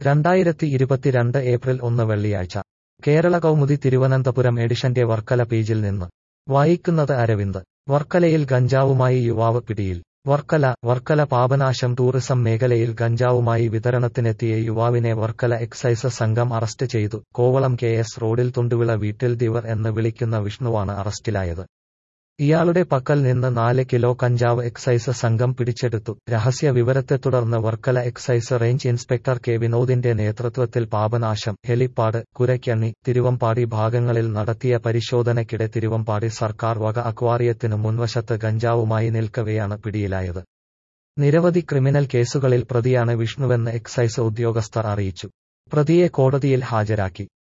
രണ്ടായിരത്തി ഇരുപത്തിരണ്ട് ഏപ്രിൽ ഒന്ന് വെള്ളിയാഴ്ച കേരള കൗമുദി തിരുവനന്തപുരം എഡിഷന്റെ വർക്കല പേജിൽ നിന്ന് വായിക്കുന്നത് അരവിന്ദ് വർക്കലയിൽ ഗഞ്ചാവുമായി യുവാവ് പിടിയിൽ വർക്കല വർക്കല പാപനാശം ടൂറിസം മേഖലയിൽ ഗഞ്ചാവുമായി വിതരണത്തിനെത്തിയ യുവാവിനെ വർക്കല എക്സൈസ് സംഘം അറസ്റ്റ് ചെയ്തു കോവളം കെ എസ് റോഡിൽ തുണ്ടുവിള വീട്ടിൽ ദിവർ എന്ന് വിളിക്കുന്ന വിഷ്ണുവാണ് അറസ്റ്റിലായത് ഇയാളുടെ പക്കൽ നിന്ന് നാല് കിലോ കഞ്ചാവ് എക്സൈസ് സംഘം പിടിച്ചെടുത്തു രഹസ്യ വിവരത്തെ തുടർന്ന് Varkala excise range inspector K വിനോദിന്റെ നേതൃത്വത്തിൽ പാപനാശം ഹെലിപ്പാട് കുരയ്ക്കണ്ണി തിരുവമ്പാടി ഭാഗങ്ങളിൽ നടത്തിയ പരിശോധനയ്ക്കിടെ തിരുവമ്പാടി സർക്കാർ വക അക്വാറിയത്തിനു മുൻവശത്ത് ഗഞ്ചാവുമായി നിൽക്കവെയാണ് പിടിയിലായത് നിരവധി ക്രിമിനൽ കേസുകളിൽ പ്രതിയാണ് വിഷ്ണുവെന്ന് എക്സൈസ് ഉദ്യോഗസ്ഥർ അറിയിച്ചു പ്രതിയെ കോടതിയിൽ ഹാജരാക്കി